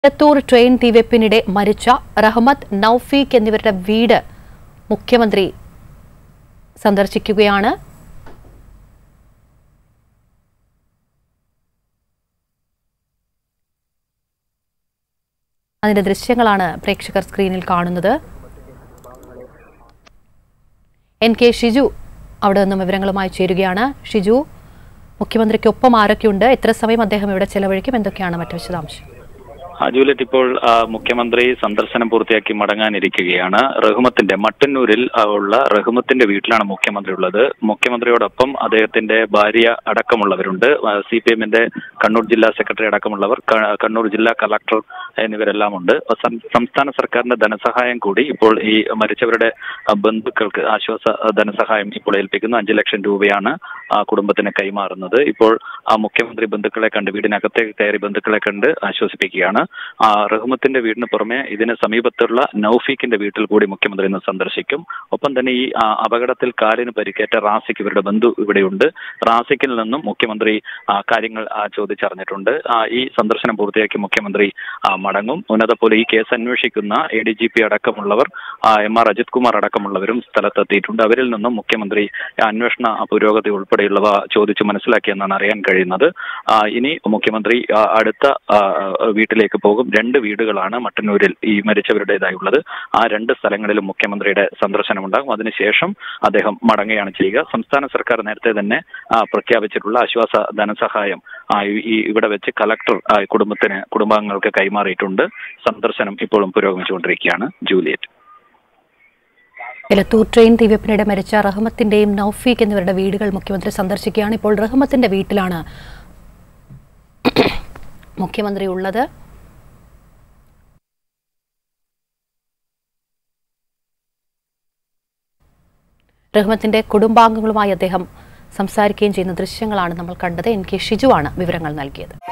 Elathur train തീവെപ്പിനിടെ മരിച്ച റഹ്മത്ത് നൌഫീഖ് എന്നിവരുടെ വീട് മുഖ്യമന്ത്രി സന്ദർശിക്കുകയാണ് അതിന്റെ ദൃശ്യങ്ങളാണ് പ്രേക്ഷകർ സ്ക്രീനിൽ കാണുന്നത് എൻ കെ ഷിജു അവിടെ നിന്നും വിവരങ്ങളുമായി ചേരുകയാണ് ഷിജു മുഖ്യമന്ത്രിക്കൊപ്പം ആരൊക്കെയുണ്ട് എത്ര സമയം അദ്ദേഹം ഇവിടെ ചെലവഴിക്കും എന്തൊക്കെയാണ് മറ്റു വിശദാംശം ആ, ജൂലിയറ്റ് ഇപ്പോൾ ആ, മുഖ്യമന്ത്രി സന്ദർശനം പൂർത്തിയാക്കി മടങ്ങാനിരിക്കുകയാണ് റഹ്മത്തിന്റെ മട്ടന്നൂരിൽ ആ, ഉള്ള റഹ്മത്തിന്റെ വീട്ടിലാണ് മുഖ്യമന്ത്രി ഉള്ളത് മുഖ്യമന്ത്രിയോടൊപ്പം അദ്ദേഹത്തിന്റെ ഭാര്യ അടക്കമുള്ളവരുണ്ട് സി പി എമ്മിന്റെ കണ്ണൂർ ജില്ലാ സെക്രട്ടറി അടക്കമുള്ളവർ ക- കണ്ണൂർ ജില്ലാ കളക്ടർ എന്നിവരെല്ലാം ഉണ്ട് സം- സംസ്ഥാന സർക്കാരിന്റെ ധനസഹായം കൂടി ഇപ്പോൾ ഈ മരിച്ചവരുടെ ആ, ബന്ധുക്കൾക്ക് ആശ്വാസ ധനസഹായം ഇപ്പോൾ ഏൽപ്പിക്കുന്നു അഞ്ചു ലക്ഷം രൂപയാണ് ആ കുടുംബത്തിന് കൈമാറുന്നത് ഇപ്പോൾ ആ മുഖ്യമന്ത്രി ബന്ധുക്കളെ കണ്ട് വീടിനകത്തേക്ക് കയറി ബന്ധുക്കളെ കണ്ട് ആശ്വസിപ്പിക്കുകയാണ് ആ റഹ്മത്തിന്റെ വീടിന് പുറമെ ഇതിന് സമീപത്തുള്ള നൌഫീഖിന്റെ വീട്ടിൽ കൂടി മുഖ്യമന്ത്രി ഇന്ന് സന്ദർശിക്കും ഒപ്പം തന്നെ ഈ ആ, അപകടത്തിൽ കാലിന് പരിക്കേറ്റ റാസിഖ് ഇവരുടെ ബന്ധു ഇവിടെയുണ്ട് റാസിഖിൽ നിന്നും മുഖ്യമന്ത്രി ആ, കാര്യങ്ങൾ ആ, ചോദിച്ചറിഞ്ഞിട്ടുണ്ട് ആ, ഈ സന്ദർശനം പൂർത്തിയാക്കി മുഖ്യമന്ത്രി ആ, മടങ്ങും ഉന്നത പോലെ ഈ കേസ് അന്വേഷിക്കുന്ന എ ഡി ജി പി അടക്കമുള്ളവർ ആ, എം ആർ അജിത് കുമാർ അടക്കമുള്ളവരും സ്ഥലത്തെത്തിയിട്ടുണ്ട് അവരിൽ നിന്നും മുഖ്യമന്ത്രി അന്വേഷണ പുരോഗതി ഉൾപ്പെടെയുള്ളവ ചോദിച്ചു മനസ്സിലാക്കിയെന്നാണ് അറിയാൻ കഴിയുന്നത് ആ, ഇനി മുഖ്യമന്ത്രി ആ, അടുത്ത ആ, വീട്ടിലേക്ക് പോകും രണ്ട് വീടുകളാണ് മട്ടന്നൂരിൽ ഈ മരിച്ചവരുടേതായുള്ളത് ആ രണ്ട് സ്ഥലങ്ങളിലും മുഖ്യമന്ത്രിയുടെ സന്ദർശനമുണ്ടാകും അതിനുശേഷം അദ്ദേഹം മടങ്ങുകയാണ് ചെയ്യുക സംസ്ഥാന സർക്കാർ നേരത്തെ തന്നെ ആ, പ്രഖ്യാപിച്ചിട്ടുള്ള ആശ്വാസ ധനസഹായം ആ, ഈ- ഈ ഇവിടെ വെച്ച് കലക്ടർ ആ, കുടുംബത്തിന് കുടുംബാംഗങ്ങൾക്ക് കൈമാറിയിട്ടുണ്ട് സന്ദർശനം ഇപ്പോഴും പുരോഗമിച്ചുകൊണ്ടിരിക്കുകയാണ് ജൂലിയറ്റ് എലത്തൂർ ട്രെയിൻ തീവെപ്പിനിടെ മരിച്ച റഹ്മത്തിന്റെയും നൌഫീഖ് എന്നിവരുടെ വീടുകൾ മുഖ്യമന്ത്രി സന്ദർശിക്കുകയാണ് ഇപ്പോൾ റഹ്മത്തിന്റെ വീട്ടിലാണ് മുഖ്യമന്ത്രി ഉള്ളത് റഹ്മത്തിന്റെ കുടുംബാംഗങ്ങളുമായി അദ്ദേഹം സംസാരിക്കുകയും ചെയ്യുന്ന ദൃശ്യങ്ങളാണ് നമ്മൾ കണ്ടത് എൻ കെ ഷിജുവാണ് വിവരങ്ങൾ നൽകിയത്